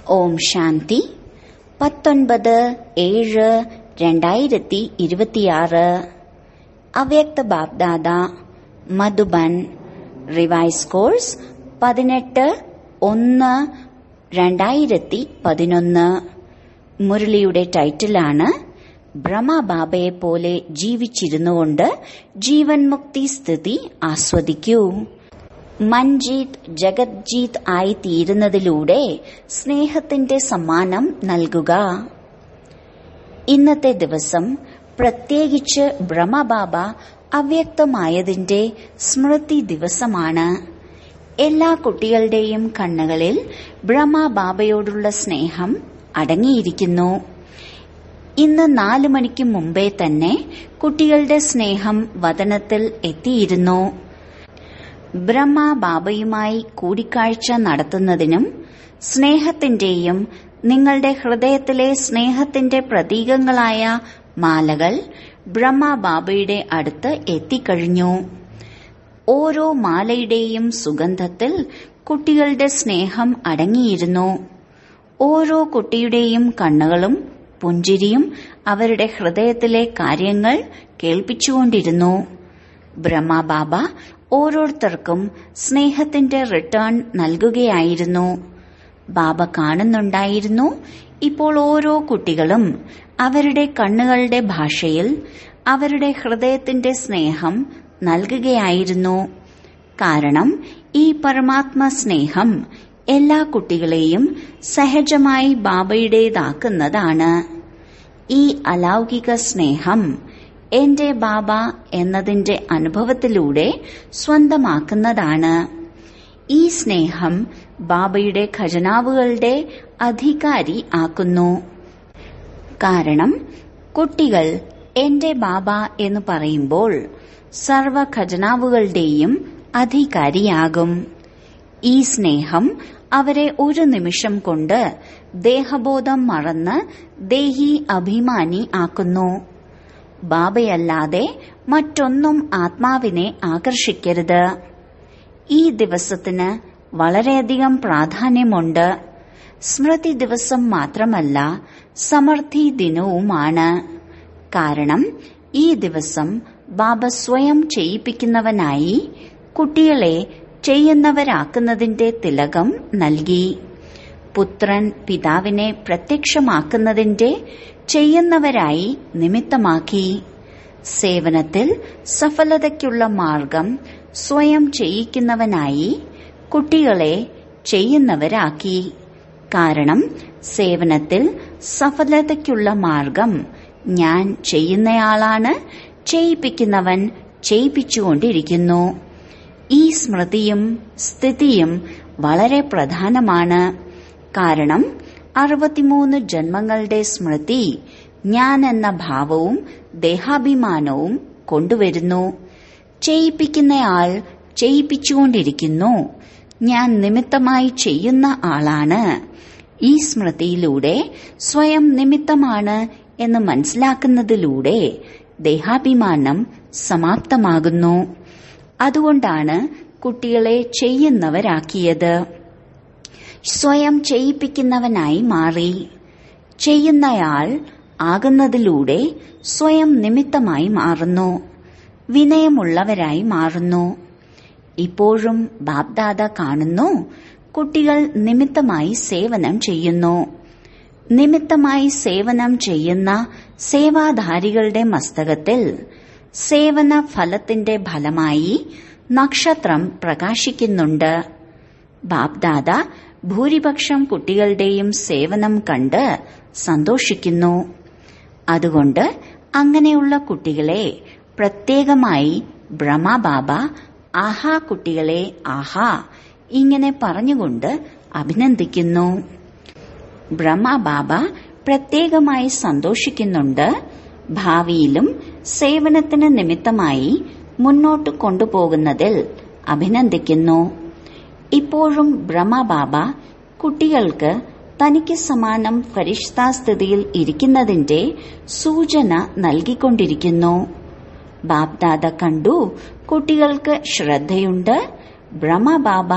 ഓം ശാന്തി പത്തൊൻപത് ഏഴ് രണ്ടായിരത്തി ഇരുപത്തിയാറ് അവ്യക്ത ബാബ്ദാദ മധുബൻ റിവൈസ് കോഴ്സ് പതിനെട്ട് ഒന്ന് രണ്ടായിരത്തി പതിനൊന്ന് മുരളിയുടെ ടൈറ്റിലാണ് ബ്രഹ്മബാബയെ പോലെ ജീവിച്ചിരുന്നുകൊണ്ട് ജീവൻ മുക്തി സ്ഥിതി ആസ്വദിക്കൂ മഞ്ജീത് ജഗജ്ജീത് ആയി തീരുന്നതിലൂടെ സ്നേഹത്തിന്റെ സമ്മാനം നൽകുക ഇന്നത്തെ ദിവസം പ്രത്യേകിച്ച് ബ്രഹ്മബാബ അവ്യക്തമായതിന്റെ സ്മൃതി ദിവസമാണ് എല്ലാ കുട്ടികളുടെയും കണ്ണുകളിൽ ബ്രഹ്മബാബയോടുള്ള സ്നേഹം അടങ്ങിയിരിക്കുന്നു ഇന്ന് നാലു മണിക്ക് മുമ്പേ തന്നെ കുട്ടികളുടെ സ്നേഹം വതനത്തിൽ എത്തിയിരുന്നു ബ്രഹ്മ ബാബയുമായി കൂടിക്കാഴ്ച നടത്തുന്നതിനും സ്നേഹത്തിന്റെയും നിങ്ങളുടെ ഹൃദയത്തിലെ സ്നേഹത്തിന്റെ പ്രതീകങ്ങളായ മാലകൾ ബ്രഹ്മ ബാബയുടെ അടുത്ത് എത്തിക്കഴിഞ്ഞു ഓരോ മാലയുടെയും സുഗന്ധത്തിൽ കുട്ടികളുടെ സ്നേഹം അടങ്ങിയിരുന്നു ഓരോ കുട്ടിയുടെയും കണ്ണുകളും പുഞ്ചിരിയും അവരുടെ ഹൃദയത്തിലെ കാര്യങ്ങൾ കേൾപ്പിച്ചുകൊണ്ടിരുന്നു ബ്രഹ്മബാബ ഓരോരുത്തർക്കും സ്നേഹത്തിന്റെ റിട്ടേൺ നൽകുകയായിരുന്നു ബാബ കാണുന്നുണ്ടായിരുന്നു ഇപ്പോൾ ഓരോ കുട്ടികളും അവരുടെ കണ്ണുകളുടെ ഭാഷയിൽ അവരുടെ ഹൃദയത്തിന്റെ സ്നേഹം നൽകുകയായിരുന്നു കാരണം ഈ പരമാത്മ സ്നേഹം എല്ലാ കുട്ടികളെയും സഹജമായി ബാബയുടേതാക്കുന്നതാണ് ഈ അലൗകിക സ്നേഹം എന്റെ ബാബ എന്നതിന്റെ അനുഭവത്തിലൂടെ സ്വന്തമാക്കുന്നതാണ് ഈ സ്നേഹം ബാബയുടെ ഖജനാവുകളുടെ അധികാരി ആക്കുന്നു കാരണം കുട്ടികൾ എന്റെ ബാബ എന്ന് പറയുമ്പോൾ സർവ ഖജനാവുകളുടെയും അധികാരിയാകും ഈ സ്നേഹം അവരെ ഒരു നിമിഷം കൊണ്ട് ദേഹബോധം മറന്ന് ദേഹി അഭിമാനി ആക്കുന്നു ബാബയല്ലാതെ മറ്റൊന്നും ആത്മാവിനെ ആകർഷിക്കരുത് ഈ ദിവസത്തിന് വളരെയധികം പ്രാധാന്യമുണ്ട് സ്മൃതി ദിവസം മാത്രമല്ല സമൃദ്ധി ദിനവുമാണ് കാരണം ഈ ദിവസം ബാബ സ്വയം ചെയ്യിപ്പിക്കുന്നവനായി കുട്ടികളെ ചെയ്യുന്നവരാക്കുന്നതിന്റെ തിലകം നൽകി പുത്രൻ പിതാവിനെ പ്രത്യക്ഷമാക്കുന്നതിന്റെ ചെയ്യുന്നവരായി നിമിത്തമാക്കി സേവനത്തിൽ സഫലതയ്ക്കുള്ള മാർഗം സ്വയം ചെയ്യിക്കുന്നവനായി കുട്ടികളെ ചെയ്യുന്നവരാക്കി കാരണം സേവനത്തിൽ സഫലതയ്ക്കുള്ള മാർഗം ഞാൻ ചെയ്യുന്നയാളാണ് ചെയ്യിപ്പിക്കുന്നവൻ ചെയ്യിപ്പിച്ചുകൊണ്ടിരിക്കുന്നു ഈ സ്മൃതിയും സ്ഥിതിയും വളരെ പ്രധാനമാണ് കാരണം അറുപത്തിമൂന്ന് ജന്മങ്ങളുടെ സ്മൃതി ഞാൻ എന്ന ഭാവവും ദേഹാഭിമാനവും കൊണ്ടുവരുന്നു ചെയ്യിപ്പിക്കുന്നയാൾ ചെയ്യിപ്പിച്ചുകൊണ്ടിരിക്കുന്നു ഞാൻ നിമിത്തമായി ചെയ്യുന്ന ആളാണ് ഈ സ്മൃതിയിലൂടെ സ്വയം നിമിത്തമാണ് എന്ന് മനസ്സിലാക്കുന്നതിലൂടെ ദേഹാഭിമാനം സമാപ്തമാകുന്നു അതുകൊണ്ടാണ് കുട്ടികളെ ചെയ്യുന്നവരാക്കിയത് സ്വയം ചെയ്യിപ്പിക്കുന്നവനായി മാറി ചെയ്യുന്നയാൾ ആകുന്നതിലൂടെ സ്വയം നിമിത്തമായി മാറുന്നു വിനയമുള്ളവരായി മാറുന്നു ഇപ്പോഴും ബാബ്ദാദ കാണുന്നു കുട്ടികൾ നിമിത്തമായി സേവനം ചെയ്യുന്നു നിമിത്തമായി സേവനം ചെയ്യുന്ന സേവാധാരികളുടെ മസ്തകത്തിൽ സേവന ഫലത്തിന്റെ ഫലമായി നക്ഷത്രം പ്രകാശിക്കുന്നുണ്ട് ബാബ്ദാദ ഭൂരിപക്ഷം കുട്ടികളുടെയും സേവനം കണ്ട് സന്തോഷിക്കുന്നു അതുകൊണ്ട് അങ്ങനെയുള്ള കുട്ടികളെ പ്രത്യേകമായി ബ്രഹ്മബാബ ആഹാ കുട്ടികളെ ആഹാ ഇങ്ങനെ പറഞ്ഞുകൊണ്ട് അഭിനന്ദിക്കുന്നു ബ്രഹ്മബാബ പ്രത്യേകമായി സന്തോഷിക്കുന്നുണ്ട് ഭാവിയിലും സേവനത്തിന് നിമിത്തമായി മുന്നോട്ട് കൊണ്ടുപോകുന്നതിൽ അഭിനന്ദിക്കുന്നു ഇപ്പോഴും ബ്രഹ്മബാബ കുട്ടികൾക്ക് തനിക്ക് സമാനം ഫരിഷ്താസ്ഥിതിയിൽ ഇരിക്കുന്നതിന്റെ സൂചന നൽകിക്കൊണ്ടിരിക്കുന്നു ബാബ്ദാദ കണ്ടു കുട്ടികൾക്ക് ശ്രദ്ധയുണ്ട് ബ്രഹ്മബാബ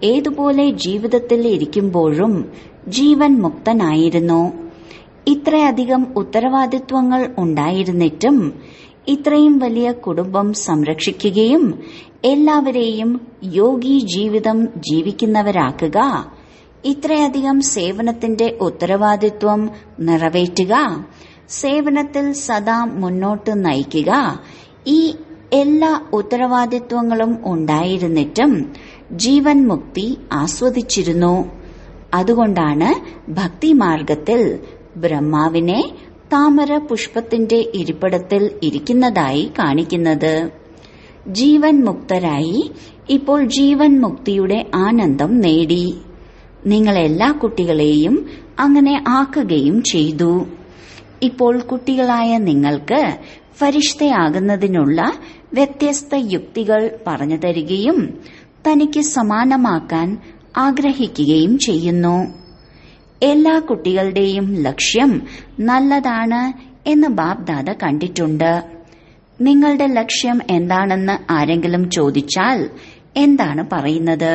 ഏതുപോലെ ജീവിതത്തിൽ ഇരിക്കുമ്പോഴും ജീവൻ മുക്തനായിരുന്നു ഇത്രയധികം ഉത്തരവാദിത്വങ്ങൾ ഉണ്ടായിരുന്നിട്ടും ഇത്രയും വലിയ കുടുംബം സംരക്ഷിക്കുകയും എല്ലാവരെയും യോഗി ജീവിതം ജീവിക്കുന്നവരാക്കുക ഇത്രയധികം സേവനത്തിന്റെ ഉത്തരവാദിത്വം നിറവേറ്റുക സേവനത്തിൽ സദാ മുന്നോട്ട് നയിക്കുക ഈ എല്ലാ ഉത്തരവാദിത്വങ്ങളും ഉണ്ടായിരുന്നിട്ടും ജീവൻ മുക്തി ആസ്വദിച്ചിരുന്നു അതുകൊണ്ടാണ് ഭക്തിമാർഗത്തിൽ ബ്രഹ്മാവിനെ താമര പുഷ്പത്തിന്റെ ഇരിപ്പിടത്തിൽ ഇരിക്കുന്നതായി കാണിക്കുന്നത് ജീവൻ മുക്തരായി ഇപ്പോൾ ജീവൻ മുക്തിയുടെ ആനന്ദം നേടി നിങ്ങൾ എല്ലാ കുട്ടികളെയും അങ്ങനെ ആക്കുകയും ചെയ്തു ഇപ്പോൾ കുട്ടികളായ നിങ്ങൾക്ക് ഫരിഷ്തയാകുന്നതിനുള്ള വ്യത്യസ്ത യുക്തികൾ പറഞ്ഞു തരികയും തനിക്ക് സമാനമാക്കാൻ ആഗ്രഹിക്കുകയും ചെയ്യുന്നു എല്ലാ കുട്ടികളുടെയും ലക്ഷ്യം നല്ലതാണ് എന്ന് ബാബ്ദാദ കണ്ടിട്ടുണ്ട് നിങ്ങളുടെ ലക്ഷ്യം എന്താണെന്ന് ആരെങ്കിലും ചോദിച്ചാൽ എന്താണ് പറയുന്നത്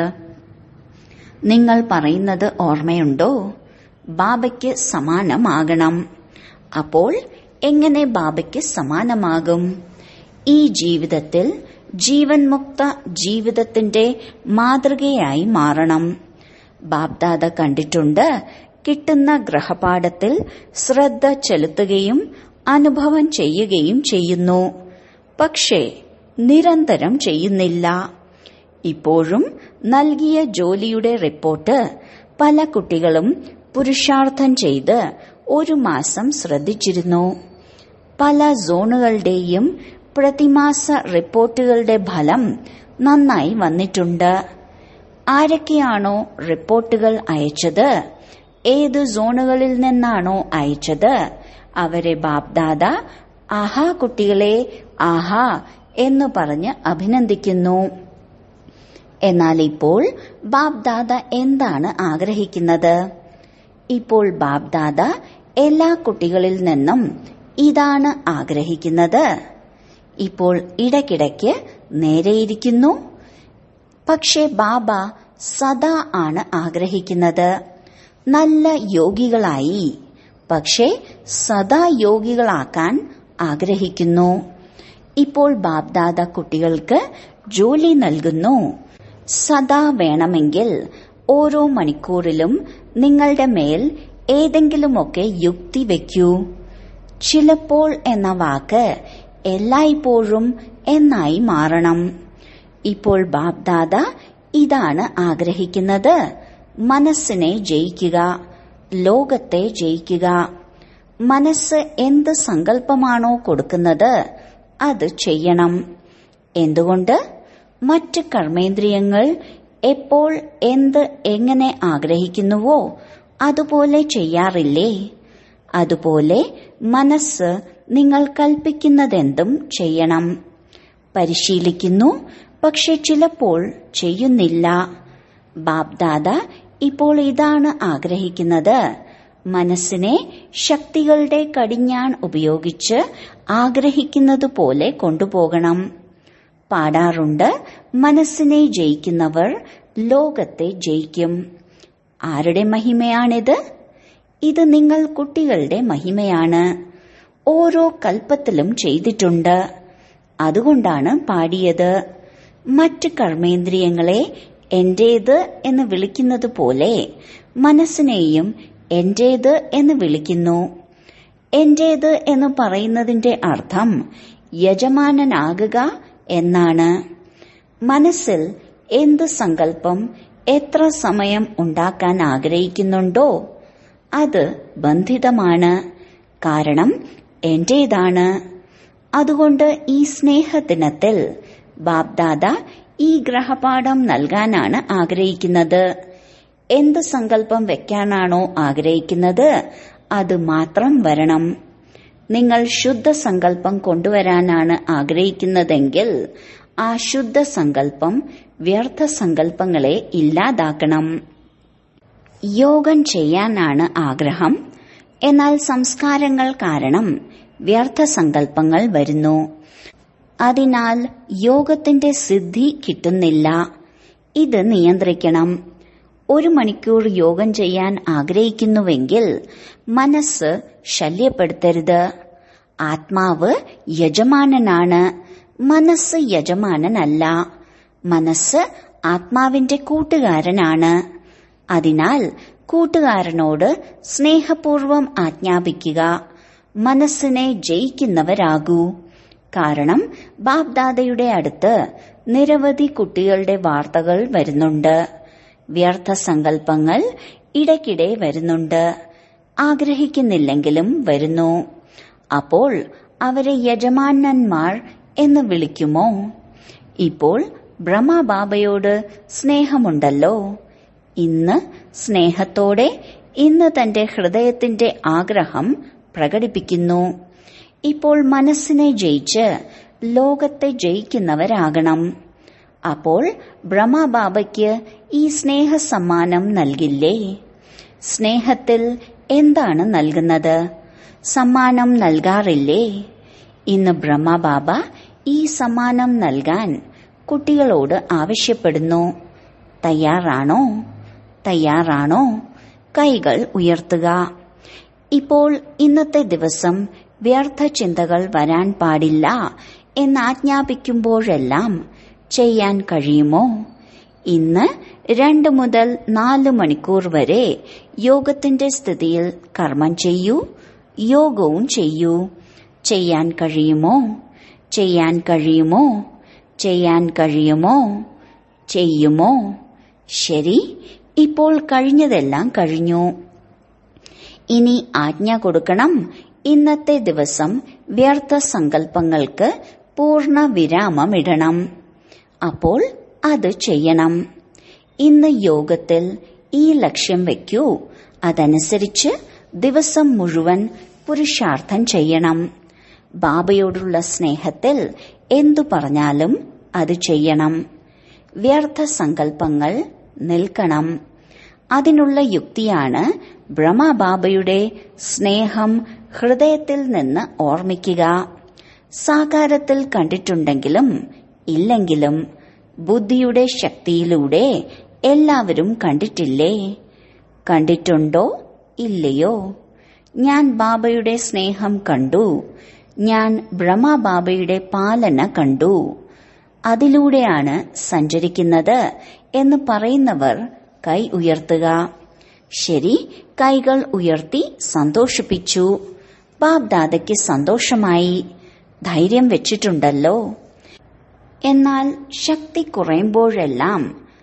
നിങ്ങൾ പറയുന്നത് ഓർമ്മയുണ്ടോ ബാബയ്ക്ക് സമാനമാകണം അപ്പോൾ എങ്ങനെ ബാബയ്ക്ക് സമാനമാകും ഈ ജീവിതത്തിൽ ജീവൻ മുക്ത ജീവിതത്തിന്റെ മാതൃകയായി മാറണം ബാബ്ദാദ കണ്ടിട്ടുണ്ട് കിട്ടുന്ന ഗ്രഹപാഠത്തിൽ ശ്രദ്ധ ചെലുത്തുകയും അനുഭവം ചെയ്യുകയും ചെയ്യുന്നു പക്ഷേ നിരന്തരം ചെയ്യുന്നില്ല ഇപ്പോഴും നൽകിയ ജോലിയുടെ റിപ്പോർട്ട് പല കുട്ടികളും പുരുഷാർത്ഥം ചെയ്ത് ഒരു മാസം ശ്രദ്ധിച്ചിരുന്നു പല സോണുകളുടെയും പ്രതിമാസ റിപ്പോർട്ടുകളുടെ ഫലം നന്നായി വന്നിട്ടുണ്ട് ആരൊക്കെയാണോ റിപ്പോർട്ടുകൾ അയച്ചത് ഏത് സോണുകളിൽ നിന്നാണോ അയച്ചത് അവരെ ബാബ്ദാദ ആഹാ കുട്ടികളെ ആഹാ എന്ന് പറഞ്ഞ് അഭിനന്ദിക്കുന്നു എന്നാൽ ഇപ്പോൾ ബാബ്ദാദ എന്താണ് ആഗ്രഹിക്കുന്നത് ഇപ്പോൾ ബാബ്ദാദ എല്ലാ കുട്ടികളിൽ നിന്നും ഇതാണ് ആഗ്രഹിക്കുന്നത് ഇപ്പോൾ ഇടയ്ക്കിടയ്ക്ക് നേരെയിരിക്കുന്നു പക്ഷെ ബാബ സദാ ആണ് ആഗ്രഹിക്കുന്നത് നല്ല യോഗികളായി പക്ഷേ സദാ യോഗികളാക്കാൻ ആഗ്രഹിക്കുന്നു ഇപ്പോൾ ബാബ്ദാദ കുട്ടികൾക്ക് ജോലി നൽകുന്നു സദാ വേണമെങ്കിൽ ഓരോ മണിക്കൂറിലും നിങ്ങളുടെ മേൽ ഏതെങ്കിലുമൊക്കെ യുക്തി വെക്കൂ ചിലപ്പോൾ എന്ന വാക്ക് എല്ലായ്പ്പോഴും എന്നായി മാറണം ഇപ്പോൾ ബാബ്ദാദ ഇതാണ് ആഗ്രഹിക്കുന്നത് മനസ്സിനെ ജയിക്കുക ലോകത്തെ ജയിക്കുക മനസ്സ് എന്ത് സങ്കല്പമാണോ കൊടുക്കുന്നത് അത് ചെയ്യണം എന്തുകൊണ്ട് മറ്റ് കർമ്മേന്ദ്രിയങ്ങൾ എപ്പോൾ എന്ത് എങ്ങനെ ആഗ്രഹിക്കുന്നുവോ അതുപോലെ ചെയ്യാറില്ലേ അതുപോലെ മനസ്സ് നിങ്ങൾ കൽപ്പിക്കുന്നതെന്തും ചെയ്യണം പരിശീലിക്കുന്നു പക്ഷെ ചിലപ്പോൾ ചെയ്യുന്നില്ല ബാബ്ദാദ ഇപ്പോൾ ഇതാണ് ആഗ്രഹിക്കുന്നത് മനസ്സിനെ ശക്തികളുടെ കടിഞ്ഞാൺ ഉപയോഗിച്ച് ആഗ്രഹിക്കുന്നത് പോലെ കൊണ്ടുപോകണം പാടാറുണ്ട് മനസ്സിനെ ജയിക്കുന്നവർ ലോകത്തെ ജയിക്കും ആരുടെ മഹിമയാണിത് ഇത് നിങ്ങൾ കുട്ടികളുടെ മഹിമയാണ് ഓരോ കൽപ്പത്തിലും ചെയ്തിട്ടുണ്ട് അതുകൊണ്ടാണ് പാടിയത് മറ്റ് കർമ്മേന്ദ്രിയങ്ങളെ എന്റേത് എന്ന് വിളിക്കുന്നത് പോലെ മനസ്സിനെയും എന്റേത് എന്ന് വിളിക്കുന്നു എന്റേത് എന്ന് പറയുന്നതിന്റെ അർത്ഥം യജമാനനാകുക എന്നാണ് മനസ്സിൽ എന്ത് സങ്കല്പം എത്ര സമയം ഉണ്ടാക്കാൻ ആഗ്രഹിക്കുന്നുണ്ടോ അത് ബന്ധിതമാണ് കാരണം എന്റേതാണ് അതുകൊണ്ട് ഈ സ്നേഹദിനത്തിൽ ബാബ്ദാദ ഈ ഗ്രഹപാഠം നൽകാനാണ് ആഗ്രഹിക്കുന്നത് എന്ത് സങ്കല്പം വെക്കാനാണോ ആഗ്രഹിക്കുന്നത് അത് മാത്രം വരണം നിങ്ങൾ ശുദ്ധ സങ്കല്പം കൊണ്ടുവരാനാണ് ആഗ്രഹിക്കുന്നതെങ്കിൽ ആ ശുദ്ധ സങ്കല്പം വ്യർത്ഥ സങ്കല്പങ്ങളെ ഇല്ലാതാക്കണം യോഗം ചെയ്യാനാണ് ആഗ്രഹം എന്നാൽ സംസ്കാരങ്ങൾ കാരണം വ്യർത്ഥ സങ്കല്പങ്ങൾ വരുന്നു അതിനാൽ യോഗത്തിന്റെ സിദ്ധി കിട്ടുന്നില്ല ഇത് നിയന്ത്രിക്കണം ഒരു മണിക്കൂർ യോഗം ചെയ്യാൻ ആഗ്രഹിക്കുന്നുവെങ്കിൽ മനസ്സ് ശല്യപ്പെടുത്തരുത് ആത്മാവ് യജമാനനാണ് മനസ്സ് യജമാനനല്ല മനസ്സ് ആത്മാവിന്റെ കൂട്ടുകാരനാണ് അതിനാൽ കൂട്ടുകാരനോട് സ്നേഹപൂർവം ആജ്ഞാപിക്കുക മനസ്സിനെ ജയിക്കുന്നവരാകൂ കാരണം ബാബ്ദാദയുടെ അടുത്ത് നിരവധി കുട്ടികളുടെ വാർത്തകൾ വരുന്നുണ്ട് വ്യർത്ഥ സങ്കല്പങ്ങൾ ഇടയ്ക്കിടെ വരുന്നുണ്ട് ആഗ്രഹിക്കുന്നില്ലെങ്കിലും വരുന്നു അപ്പോൾ അവരെ യജമാനന്മാർ എന്ന് വിളിക്കുമോ ഇപ്പോൾ ബ്രഹ്മബാബയോട് സ്നേഹമുണ്ടല്ലോ ഇന്ന് സ്നേഹത്തോടെ ഇന്ന് തന്റെ ഹൃദയത്തിന്റെ ആഗ്രഹം പ്രകടിപ്പിക്കുന്നു ഇപ്പോൾ മനസ്സിനെ ജയിച്ച് ലോകത്തെ ജയിക്കുന്നവരാകണം അപ്പോൾ ബ്രഹ്മബാബയ്ക്ക് ഈ സ്നേഹ സമ്മാനം നൽകില്ലേ സ്നേഹത്തിൽ എന്താണ് നൽകുന്നത് സമ്മാനം നൽകാറില്ലേ ഇന്ന് ബ്രഹ്മബാബ ഈ സമ്മാനം നൽകാൻ കുട്ടികളോട് ആവശ്യപ്പെടുന്നു തയ്യാറാണോ തയ്യാറാണോ കൈകൾ ഉയർത്തുക ഇപ്പോൾ ഇന്നത്തെ ദിവസം വ്യർത്ഥ ചിന്തകൾ വരാൻ പാടില്ല എന്നാജ്ഞാപിക്കുമ്പോഴെല്ലാം ചെയ്യാൻ കഴിയുമോ ഇന്ന് രണ്ട് മുതൽ നാല് മണിക്കൂർ വരെ യോഗത്തിന്റെ സ്ഥിതിയിൽ കർമ്മം ചെയ്യൂ യോഗവും ചെയ്യൂ ചെയ്യാൻ കഴിയുമോ ചെയ്യാൻ കഴിയുമോ ചെയ്യാൻ കഴിയുമോ ചെയ്യുമോ ശരി ഇപ്പോൾ കഴിഞ്ഞതെല്ലാം കഴിഞ്ഞു ഇനി ആജ്ഞ കൊടുക്കണം ഇന്നത്തെ ദിവസം വ്യർത്ഥ സങ്കല്പങ്ങൾക്ക് പൂർണ്ണ വിരാമമിടണം അപ്പോൾ അത് ചെയ്യണം ഇന്ന് യോഗത്തിൽ ഈ ലക്ഷ്യം വയ്ക്കൂ അതനുസരിച്ച് ദിവസം മുഴുവൻ പുരുഷാർത്ഥം ചെയ്യണം ബാബയോടുള്ള സ്നേഹത്തിൽ എന്തു പറഞ്ഞാലും അത് ചെയ്യണം വ്യർത്ഥ സങ്കല്പങ്ങൾ നിൽക്കണം അതിനുള്ള യുക്തിയാണ് ബ്രഹ്മബാബയുടെ സ്നേഹം ഹൃദയത്തിൽ നിന്ന് ഓർമ്മിക്കുക സാകാരത്തിൽ കണ്ടിട്ടുണ്ടെങ്കിലും ഇല്ലെങ്കിലും ബുദ്ധിയുടെ ശക്തിയിലൂടെ എല്ലാവരും കണ്ടിട്ടില്ലേ കണ്ടിട്ടുണ്ടോ ഇല്ലയോ ഞാൻ ബാബയുടെ സ്നേഹം കണ്ടു ഞാൻ ബ്രഹ്മബാബയുടെ പാലന കണ്ടു അതിലൂടെയാണ് സഞ്ചരിക്കുന്നത് എന്ന് പറയുന്നവർ കൈ ഉയർത്തുക ശരി കൈകൾ ഉയർത്തി സന്തോഷിപ്പിച്ചു ബാബ്ദാദയ്ക്ക് സന്തോഷമായി ധൈര്യം വെച്ചിട്ടുണ്ടല്ലോ എന്നാൽ ശക്തി കുറയുമ്പോഴെല്ലാം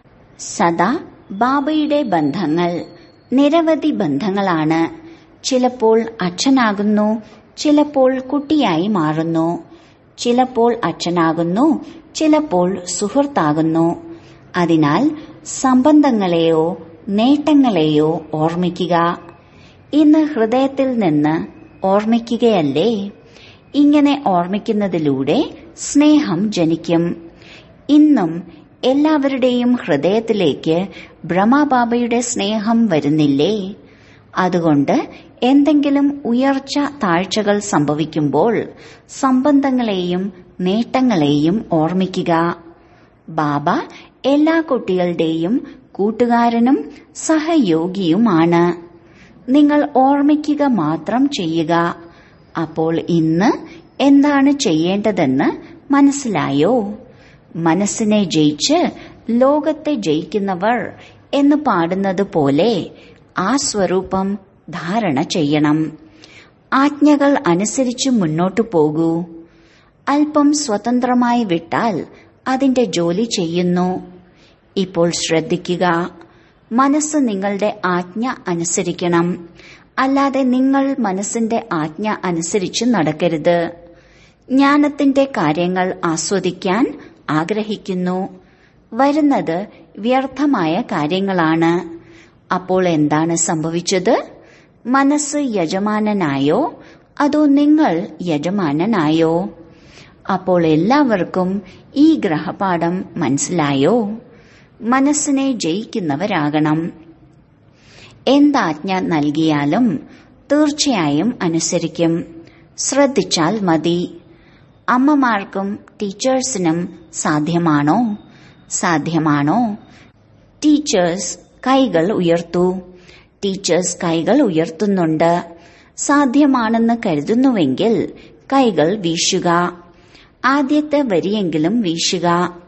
സദാ ബാബയുടെ ബന്ധങ്ങൾ നിരവധി ബന്ധങ്ങളാണ് ചിലപ്പോൾ അച്ഛനാകുന്നു ചിലപ്പോൾ കുട്ടിയായി മാറുന്നു ചിലപ്പോൾ അച്ഛനാകുന്നു ചിലപ്പോൾ സുഹൃത്താകുന്നു അതിനാൽ സംബന്ധങ്ങളെയോ നേട്ടങ്ങളെയോ ഓർമ്മിക്കുക ഇന്ന് ഹൃദയത്തിൽ നിന്ന് ഓർമ്മിക്കുകയല്ലേ ഇങ്ങനെ ഓർമ്മിക്കുന്നതിലൂടെ സ്നേഹം ജനിക്കും ഇന്നും എല്ലാവരുടെയും ഹൃദയത്തിലേക്ക് ബ്രഹ്മബാബയുടെ സ്നേഹം വരുന്നില്ലേ അതുകൊണ്ട് എന്തെങ്കിലും ഉയർച്ച താഴ്ചകൾ സംഭവിക്കുമ്പോൾ സംബന്ധങ്ങളെയും നേട്ടങ്ങളെയും ഓർമ്മിക്കുക ബാബ എല്ലാ കുട്ടികളുടെയും കൂട്ടുകാരനും സഹയോഗിയുമാണ് നിങ്ങൾ ഓർമ്മിക്കുക മാത്രം ചെയ്യുക അപ്പോൾ ഇന്ന് എന്താണ് ചെയ്യേണ്ടതെന്ന് മനസ്സിലായോ മനസ്സിനെ ജയിച്ച് ലോകത്തെ ജയിക്കുന്നവർ എന്ന് പാടുന്നത് പോലെ ആ സ്വരൂപം ധാരണ ചെയ്യണം ആജ്ഞകൾ അനുസരിച്ച് മുന്നോട്ടു പോകൂ അല്പം സ്വതന്ത്രമായി വിട്ടാൽ അതിന്റെ ജോലി ചെയ്യുന്നു ഇപ്പോൾ ശ്രദ്ധിക്കുക മനസ്സ് നിങ്ങളുടെ ആജ്ഞ അനുസരിക്കണം അല്ലാതെ നിങ്ങൾ മനസ്സിന്റെ ആജ്ഞ അനുസരിച്ച് നടക്കരുത് ജ്ഞാനത്തിന്റെ കാര്യങ്ങൾ ആസ്വദിക്കാൻ ആഗ്രഹിക്കുന്നു വരുന്നത് വ്യർത്ഥമായ കാര്യങ്ങളാണ് അപ്പോൾ എന്താണ് സംഭവിച്ചത് മനസ്സ് യജമാനനായോ അതോ നിങ്ങൾ യജമാനനായോ അപ്പോൾ എല്ലാവർക്കും ഈ ഗ്രഹപാഠം മനസ്സിലായോ മനസ്സിനെ ജയിക്കുന്നവരാകണം എന്താജ്ഞ നൽകിയാലും തീർച്ചയായും അനുസരിക്കും ശ്രദ്ധിച്ചാൽ മതി അമ്മമാർക്കും ടീച്ചേഴ്സിനും സാധ്യമാണോ സാധ്യമാണോ ടീച്ചേഴ്സ് കൈകൾ ഉയർത്തു ടീച്ചേഴ്സ് കൈകൾ ഉയർത്തുന്നുണ്ട് സാധ്യമാണെന്ന് കരുതുന്നുവെങ്കിൽ കൈകൾ വീശുക ആദ്യത്തെ വരിയെങ്കിലും വീശുക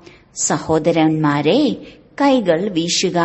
സഹോദരന്മാരെ കൈകൾ വീശുക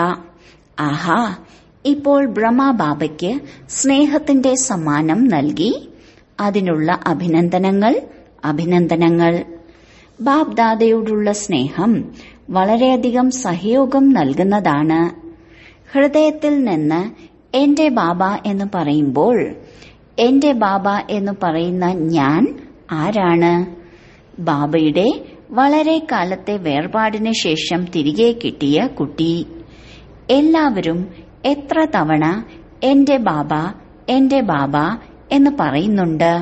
ആഹാ ഇപ്പോൾ ബ്രഹ്മബാബയ്ക്ക് സ്നേഹത്തിന്റെ സമ്മാനം നൽകി അതിനുള്ള അഭിനന്ദനങ്ങൾ അഭിനന്ദനങ്ങൾ ബാബ്ദാദയോടുള്ള സ്നേഹം വളരെയധികം സഹയോഗം നൽകുന്നതാണ് ഹൃദയത്തിൽ നിന്ന് എന്റെ ബാബ എന്ന് പറയുമ്പോൾ എന്റെ ബാബ എന്ന് പറയുന്ന ഞാൻ ആരാണ് ബാബയുടെ വളരെ കാലത്തെ വേർപാടിന് ശേഷം തിരികെ കിട്ടിയ കുട്ടി എല്ലാവരും എത്ര തവണ എന്റെ ബാബ എന്റെ ബാബ എന്ന് പറയുന്നുണ്ട്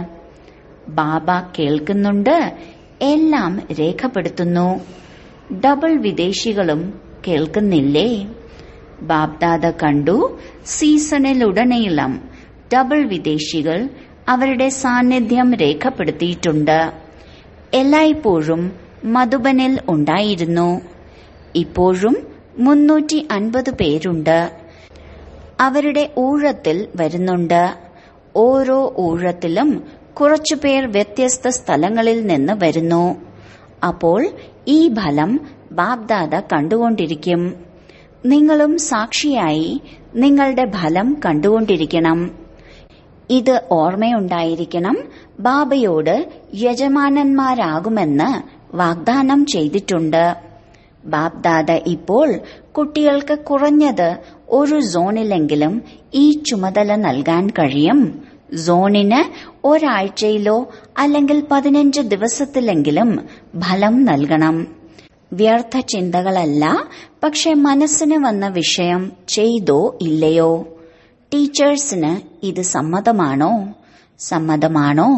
ബാബ കേൾക്കുന്നുണ്ട് എല്ലാം രേഖപ്പെടുത്തുന്നു ഡബിൾ വിദേശികളും കേൾക്കുന്നില്ലേ ബാബ്ദാദ കണ്ടു സീസണിലുടനീളം ഡബിൾ വിദേശികൾ അവരുടെ സാന്നിധ്യം രേഖപ്പെടുത്തിയിട്ടുണ്ട് എല്ലായ്പ്പോഴും മധുബനിൽ ഉണ്ടായിരുന്നു ഇപ്പോഴും മുന്നൂറ്റി അൻപത് പേരുണ്ട് അവരുടെ ഊഴത്തിൽ വരുന്നുണ്ട് ഓരോ ഊഴത്തിലും കുറച്ചുപേർ വ്യത്യസ്ത സ്ഥലങ്ങളിൽ നിന്ന് വരുന്നു അപ്പോൾ ഈ ഫലം ബാബ്ദാദ കണ്ടുകൊണ്ടിരിക്കും നിങ്ങളും സാക്ഷിയായി നിങ്ങളുടെ ഫലം കണ്ടുകൊണ്ടിരിക്കണം ഇത് ഓർമ്മയുണ്ടായിരിക്കണം ബാബയോട് യജമാനന്മാരാകുമെന്ന് വാഗ്ദാനം ചെയ്തിട്ടുണ്ട് ബാബ്ദാദ ഇപ്പോൾ കുട്ടികൾക്ക് കുറഞ്ഞത് ഒരു സോണിലെങ്കിലും ഈ ചുമതല നൽകാൻ കഴിയും സോണിന് ഒരാഴ്ചയിലോ അല്ലെങ്കിൽ പതിനഞ്ച് ദിവസത്തിലെങ്കിലും ഫലം നൽകണം വ്യർത്ഥ ചിന്തകളല്ല പക്ഷെ മനസ്സിന് വന്ന വിഷയം ചെയ്തോ ഇല്ലയോ ടീച്ചേഴ്സിന് ഇത് സമ്മതമാണോ സമ്മതമാണോ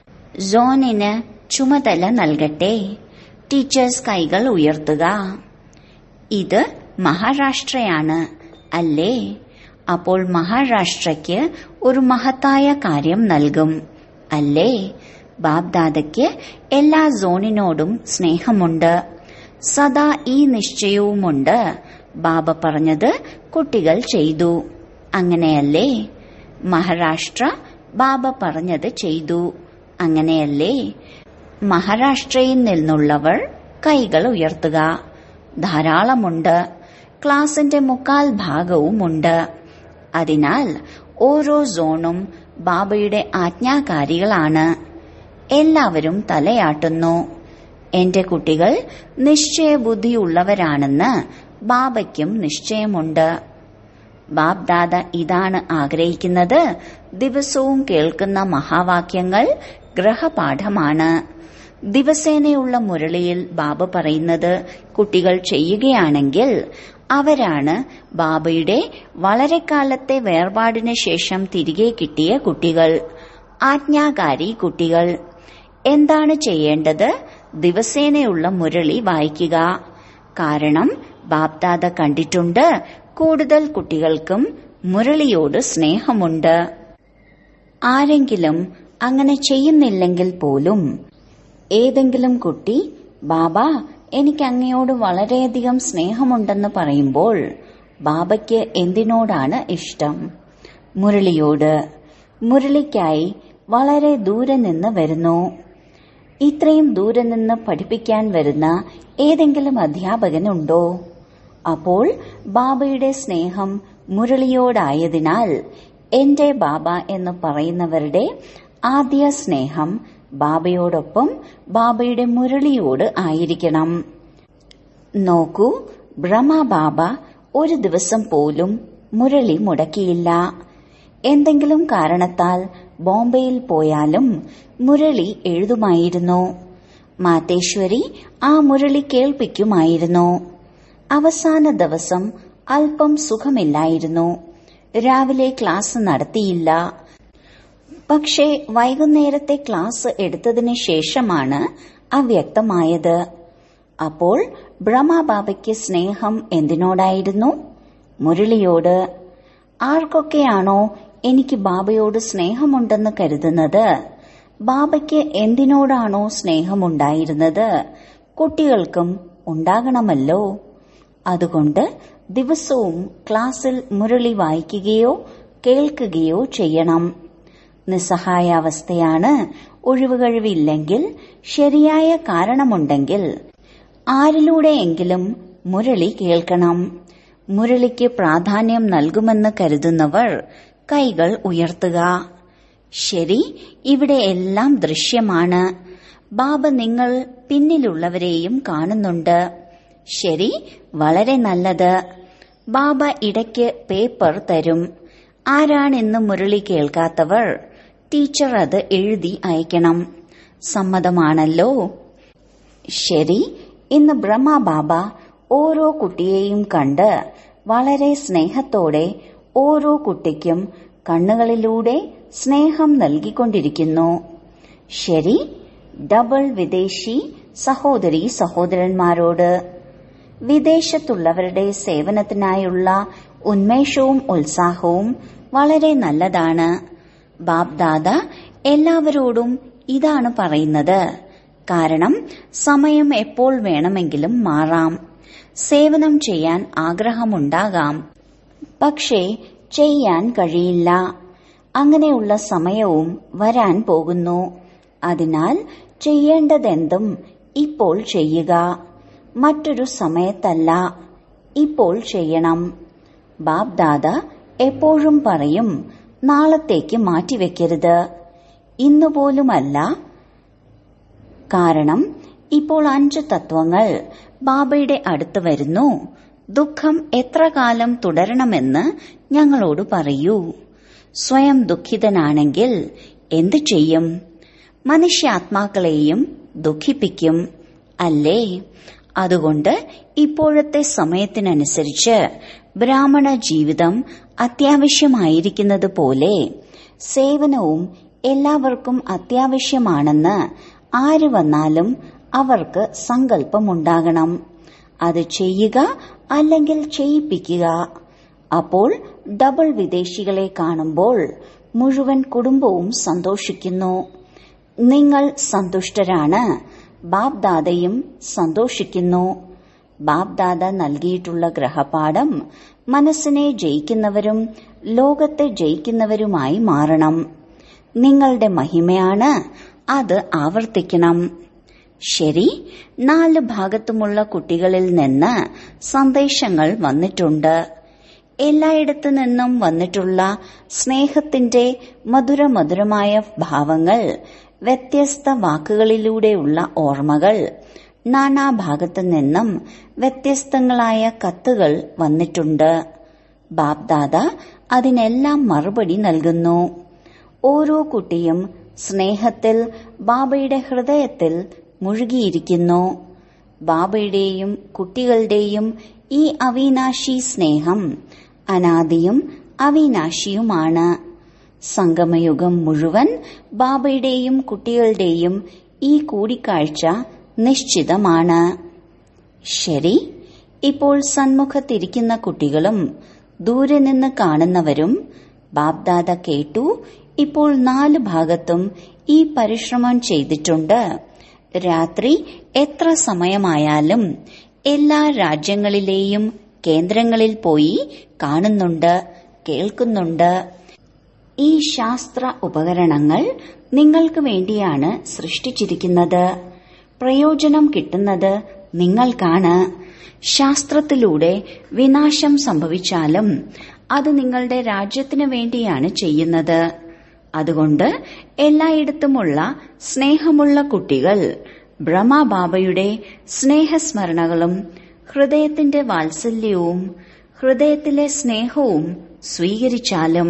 സോണിന് ചുമതല നൽകട്ടെ ടീച്ചേഴ്സ് കൈകൾ ഉയർത്തുക ഇത് മഹാരാഷ്ട്രയാണ് അല്ലേ അപ്പോൾ മഹാരാഷ്ട്രയ്ക്ക് ഒരു മഹത്തായ കാര്യം നൽകും അല്ലേ ബാബ്ദാദയ്ക്ക് എല്ലാ സോണിനോടും സ്നേഹമുണ്ട് സദാ ഈ നിശ്ചയവുമുണ്ട് ബാബ പറഞ്ഞത് കുട്ടികൾ ചെയ്തു അങ്ങനെയല്ലേ മഹാരാഷ്ട്ര ബാബ പറഞ്ഞത് ചെയ്തു അങ്ങനെയല്ലേ മഹാരാഷ്ട്രയിൽ നിന്നുള്ളവർ കൈകൾ ഉയർത്തുക ധാരാളമുണ്ട് ക്ലാസിന്റെ മുക്കാൽ ഭാഗവുമുണ്ട് അതിനാൽ ഓരോ സോണും ബാബയുടെ ആജ്ഞാകാരികളാണ് എല്ലാവരും തലയാട്ടുന്നു എന്റെ കുട്ടികൾ നിശ്ചയബുദ്ധിയുള്ളവരാണെന്ന് ബാബയ്ക്കും നിശ്ചയമുണ്ട് ബാബ്ദാദ ഇതാണ് ആഗ്രഹിക്കുന്നത് ദിവസവും കേൾക്കുന്ന മഹാവാക്യങ്ങൾ ഗ്രഹപാഠമാണ് ദിവസേനയുള്ള മുരളിയിൽ ബാബ പറയുന്നത് കുട്ടികൾ ചെയ്യുകയാണെങ്കിൽ അവരാണ് ബാബയുടെ വളരെ കാലത്തെ വേർപാടിന് ശേഷം തിരികെ കിട്ടിയ കുട്ടികൾ ആജ്ഞാകാരി കുട്ടികൾ എന്താണ് ചെയ്യേണ്ടത് ദിവസേനയുള്ള മുരളി വായിക്കുക കാരണം ബാബ്ദാദ കണ്ടിട്ടുണ്ട് കൂടുതൽ കുട്ടികൾക്കും മുരളിയോട് സ്നേഹമുണ്ട് ആരെങ്കിലും അങ്ങനെ ചെയ്യുന്നില്ലെങ്കിൽ പോലും ഏതെങ്കിലും കുട്ടി ബാബ എനിക്ക് അങ്ങയോട് വളരെയധികം സ്നേഹമുണ്ടെന്ന് പറയുമ്പോൾ ബാബയ്ക്ക് എന്തിനോടാണ് ഇഷ്ടം മുരളിയോട് മുരളിക്കായി വളരെ ദൂരെ നിന്ന് വരുന്നു ഇത്രയും ദൂരെ നിന്ന് പഠിപ്പിക്കാൻ വരുന്ന ഏതെങ്കിലും അധ്യാപകനുണ്ടോ അപ്പോൾ ബാബയുടെ സ്നേഹം മുരളിയോടായതിനാൽ എന്റെ ബാബ എന്ന് പറയുന്നവരുടെ ആദ്യ സ്നേഹം ബാബയോടൊപ്പം ബാബയുടെ മുരളിയോട് ആയിരിക്കണം നോക്കൂ ബ്രഹ്മ ബാബ ഒരു ദിവസം പോലും മുരളി മുടക്കിയില്ല എന്തെങ്കിലും കാരണത്താൽ ബോംബെയിൽ പോയാലും മുരളി എഴുതുമായിരുന്നു മാതേശ്വരി ആ മുരളി കേൾപ്പിക്കുമായിരുന്നു അവസാന ദിവസം അല്പം സുഖമില്ലായിരുന്നു രാവിലെ ക്ലാസ് നടത്തിയില്ല പക്ഷേ വൈകുന്നേരത്തെ ക്ലാസ് എടുത്തതിന് ശേഷമാണ് അവ്യക്തമായത് അപ്പോൾ ബ്രഹ്മബാബയ്ക്ക് സ്നേഹം എന്തിനോടായിരുന്നു മുരളിയോട് ആർക്കൊക്കെയാണോ എനിക്ക് ബാബയോട് സ്നേഹമുണ്ടെന്ന് കരുതുന്നത് ബാബയ്ക്ക് എന്തിനോടാണോ സ്നേഹമുണ്ടായിരുന്നത് കുട്ടികൾക്കും ഉണ്ടാകണമല്ലോ അതുകൊണ്ട് ദിവസവും ക്ലാസ്സിൽ മുരളി വായിക്കുകയോ കേൾക്കുകയോ ചെയ്യണം നിസ്സഹായാവസ്ഥയാണ് ഒഴിവുകഴിവില്ലെങ്കിൽ ശരിയായ കാരണമുണ്ടെങ്കിൽ ആരിലൂടെയെങ്കിലും മുരളി കേൾക്കണം മുരളിക്ക് പ്രാധാന്യം നൽകുമെന്ന് കരുതുന്നവർ കൈകൾ ഉയർത്തുക ശരി ഇവിടെ എല്ലാം ദൃശ്യമാണ് ബാബ നിങ്ങൾ പിന്നിലുള്ളവരെയും കാണുന്നുണ്ട് ശരി വളരെ നല്ലത് ബാബ ഇടയ്ക്ക് പേപ്പർ തരും ആരാണിന്ന് മുരളി കേൾക്കാത്തവർ ടീച്ചർ അത് എഴുതി അയക്കണം സമ്മതമാണല്ലോ ശരി ഇന്ന് ബ്രഹ്മ ബാബ ഓരോ കുട്ടിയെയും കണ്ട് വളരെ സ്നേഹത്തോടെ ഓരോ കുട്ടിക്കും കണ്ണുകളിലൂടെ സ്നേഹം നൽകിക്കൊണ്ടിരിക്കുന്നു ശരി ഡബിൾ വിദേശി സഹോദരി സഹോദരന്മാരോട് വിദേശത്തുള്ളവരുടെ സേവനത്തിനായുള്ള ഉന്മേഷവും ഉത്സാഹവും വളരെ നല്ലതാണ് ബാബ്ദാദ എല്ലാവരോടും ഇതാണ് പറയുന്നത് കാരണം സമയം എപ്പോൾ വേണമെങ്കിലും മാറാം സേവനം ചെയ്യാൻ ആഗ്രഹമുണ്ടാകാം പക്ഷേ ചെയ്യാൻ കഴിയില്ല അങ്ങനെയുള്ള സമയവും വരാൻ പോകുന്നു അതിനാൽ ചെയ്യേണ്ടതെന്തും ഇപ്പോൾ ചെയ്യുക മറ്റൊരു സമയത്തല്ല ഇപ്പോൾ ചെയ്യണം ബാബ്ദാദ എപ്പോഴും പറയും നാളത്തേക്ക് മാറ്റിവെക്കരുത് ഇന്നുപോലുമല്ല കാരണം ഇപ്പോൾ അഞ്ച് തത്വങ്ങൾ ബാബയുടെ അടുത്ത് വരുന്നു ദുഃഖം എത്ര കാലം തുടരണമെന്ന് ഞങ്ങളോട് പറയൂ സ്വയം ദുഃഖിതനാണെങ്കിൽ എന്തു ചെയ്യും മനുഷ്യാത്മാക്കളെയും ദുഃഖിപ്പിക്കും അല്ലേ അതുകൊണ്ട് ഇപ്പോഴത്തെ സമയത്തിനനുസരിച്ച് ബ്രാഹ്മണ ജീവിതം അത്യാവശ്യമായിരിക്കുന്നത് പോലെ സേവനവും എല്ലാവർക്കും അത്യാവശ്യമാണെന്ന് ആര് വന്നാലും അവർക്ക് സങ്കല്പമുണ്ടാകണം അത് ചെയ്യുക അല്ലെങ്കിൽ ചെയ്യിപ്പിക്കുക അപ്പോൾ ഡബിൾ വിദേശികളെ കാണുമ്പോൾ മുഴുവൻ കുടുംബവും സന്തോഷിക്കുന്നു നിങ്ങൾ സന്തുഷ്ടരാണ് ബാബ്ദാദയും സന്തോഷിക്കുന്നു ബാബ്ദാദ നൽകിയിട്ടുള്ള ഗ്രഹപാഠം മനസ്സിനെ ജയിക്കുന്നവരും ലോകത്തെ ജയിക്കുന്നവരുമായി മാറണം നിങ്ങളുടെ മഹിമയാണ് അത് ആവർത്തിക്കണം ശരി നാല് ഭാഗത്തുമുള്ള കുട്ടികളിൽ നിന്ന് സന്ദേശങ്ങൾ വന്നിട്ടുണ്ട് എല്ലായിടത്തു നിന്നും വന്നിട്ടുള്ള സ്നേഹത്തിന്റെ മധുരമധുരമായ ഭാവങ്ങൾ വ്യത്യസ്ത വാക്കുകളിലൂടെയുള്ള ഓർമ്മകൾ നാനാഭാഗത്തു നിന്നും വ്യത്യസ്തങ്ങളായ കത്തുകൾ വന്നിട്ടുണ്ട് ബാബ്ദാദ അതിനെല്ലാം മറുപടി നൽകുന്നു ഓരോ കുട്ടിയും സ്നേഹത്തിൽ ബാബയുടെ ഹൃദയത്തിൽ മുഴുകിയിരിക്കുന്നു ബാബയുടെയും കുട്ടികളുടെയും ഈ അവിനാശി സ്നേഹം അനാദിയും അവിനാശിയുമാണ് സംഗമയുഗം മുഴുവൻ ബാബയുടെയും കുട്ടികളുടെയും ഈ കൂടിക്കാഴ്ച നിശ്ചിതമാണ് ശരി ഇപ്പോൾ സന്മുഖത്തിരിക്കുന്ന കുട്ടികളും ദൂരെ നിന്ന് കാണുന്നവരും ബാബ്ദാദ കേട്ടു ഇപ്പോൾ നാല് ഭാഗത്തും ഈ പരിശ്രമം ചെയ്തിട്ടുണ്ട് രാത്രി എത്ര സമയമായാലും എല്ലാ രാജ്യങ്ങളിലെയും കേന്ദ്രങ്ങളിൽ പോയി കാണുന്നുണ്ട് കേൾക്കുന്നുണ്ട് ഈ ശാസ്ത്ര ഉപകരണങ്ങൾ നിങ്ങൾക്ക് വേണ്ടിയാണ് സൃഷ്ടിച്ചിരിക്കുന്നത് പ്രയോജനം കിട്ടുന്നത് നിങ്ങൾക്കാണ് ശാസ്ത്രത്തിലൂടെ വിനാശം സംഭവിച്ചാലും അത് നിങ്ങളുടെ രാജ്യത്തിന് വേണ്ടിയാണ് ചെയ്യുന്നത് അതുകൊണ്ട് എല്ലായിടത്തുമുള്ള സ്നേഹമുള്ള കുട്ടികൾ ബ്രഹ്മബാബയുടെ സ്നേഹസ്മരണകളും ഹൃദയത്തിന്റെ വാത്സല്യവും ഹൃദയത്തിലെ സ്നേഹവും സ്വീകരിച്ചാലും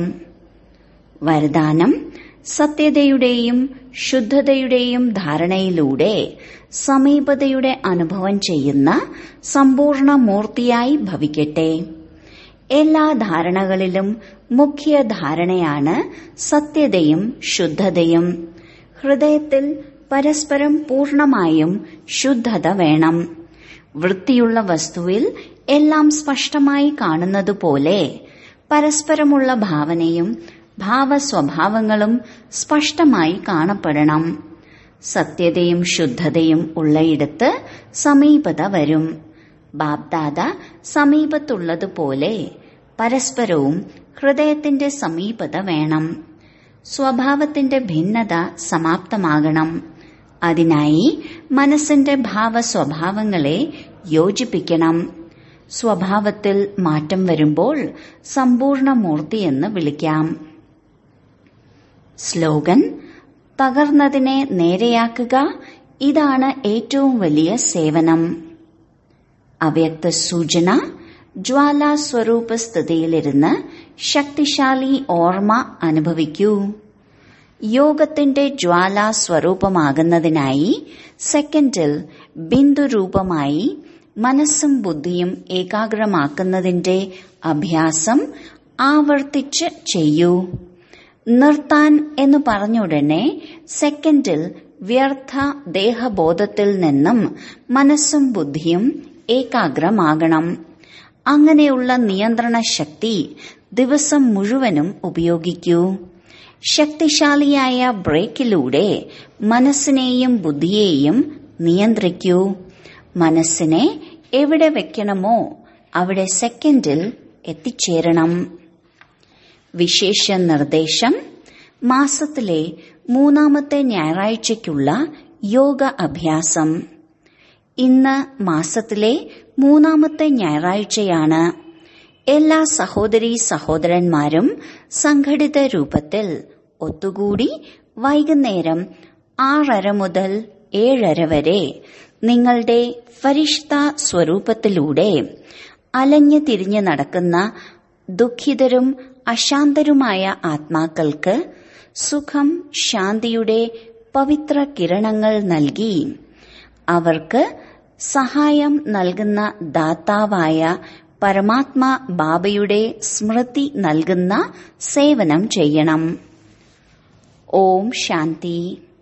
വരദാനം സത്യതയുടെയും ശുദ്ധതയുടെയും ധാരണയിലൂടെ സമീപതയുടെ അനുഭവം ചെയ്യുന്ന സമ്പൂർണ്ണ മൂർത്തിയായി ഭവിക്കട്ടെ എല്ലാ ധാരണകളിലും മുഖ്യ ധാരണയാണ് സത്യതയും ശുദ്ധതയും ഹൃദയത്തിൽ പരസ്പരം പൂർണമായും ശുദ്ധത വേണം വൃത്തിയുള്ള വസ്തുവിൽ എല്ലാം സ്പഷ്ടമായി കാണുന്നതുപോലെ പരസ്പരമുള്ള ഭാവനയും ഭാവസ്വഭാവങ്ങളും സ്പഷ്ടമായി കാണപ്പെടണം സത്യതയും ശുദ്ധതയും ഉള്ളയിടത്ത് സമീപത വരും ബാബ്ദാദ സമീപത്തുള്ളതുപോലെ പരസ്പരവും ഹൃദയത്തിന്റെ സമീപത വേണം സ്വഭാവത്തിന്റെ ഭിന്നത സമാപ്തമാകണം അതിനായി മനസ്സിന്റെ ഭാവസ്വഭാവങ്ങളെ യോജിപ്പിക്കണം സ്വഭാവത്തിൽ മാറ്റം വരുമ്പോൾ സമ്പൂർണ്ണ മൂർത്തിയെന്ന് വിളിക്കാം സ്ലോഗൻ തകർന്നതിനെ നേരെയാക്കുക ഇതാണ് ഏറ്റവും വലിയ സേവനം അവ്യക്ത സൂചന ജ്വാലാ സ്വരൂപ സ്ഥിതിയിലിരുന്ന് ശക്തിശാലി ഓർമ്മ അനുഭവിക്കൂ യോഗത്തിന്റെ ജ്വാലാ സ്വരൂപമാകുന്നതിനായി സെക്കൻഡിൽ ബിന്ദുരൂപമായി മനസ്സും ബുദ്ധിയും ഏകാഗ്രമാക്കുന്നതിന്റെ അഭ്യാസം ആവർത്തിച്ച് ചെയ്യൂ നിർത്താൻ എന്ന് പറഞ്ഞുടനെ സെക്കൻഡിൽ വ്യർത്ഥ ദേഹബോധത്തിൽ നിന്നും മനസ്സും ബുദ്ധിയും ഏകാഗ്രമാകണം അങ്ങനെയുള്ള നിയന്ത്രണ ശക്തി ദിവസം മുഴുവനും ഉപയോഗിക്കൂ ശക്തിശാലിയായ ബ്രേക്കിലൂടെ മനസ്സിനെയും ബുദ്ധിയെയും നിയന്ത്രിക്കൂ മനസ്സിനെ എവിടെ വെക്കണമോ അവിടെ സെക്കൻഡിൽ എത്തിച്ചേരണം വിശേഷ നിർദ്ദേശം മാസത്തിലെ മൂന്നാമത്തെ ഞായറാഴ്ചയ്ക്കുള്ള യോഗ അഭ്യാസം ഇന്ന് മാസത്തിലെ മൂന്നാമത്തെ ഞായറാഴ്ചയാണ് എല്ലാ സഹോദരീ സഹോദരന്മാരും സംഘടിത രൂപത്തിൽ ഒത്തുകൂടി വൈകുന്നേരം ആറര മുതൽ ഏഴര വരെ നിങ്ങളുടെ ഫരിഷ്ത സ്വരൂപത്തിലൂടെ അലഞ്ഞു തിരിഞ്ഞു നടക്കുന്ന ദുഃഖിതരും അശാന്തരുമായ ആത്മാക്കൾക്ക് സുഖം ശാന്തിയുടെ പവിത്ര കിരണങ്ങൾ നൽകി അവർക്ക് സഹായം നൽകുന്ന ദാതാവായ പരമാത്മാ ബാബയുടെ സ്മൃതി നൽകുന്ന സേവനം ചെയ്യണം ഓം ശാന്തി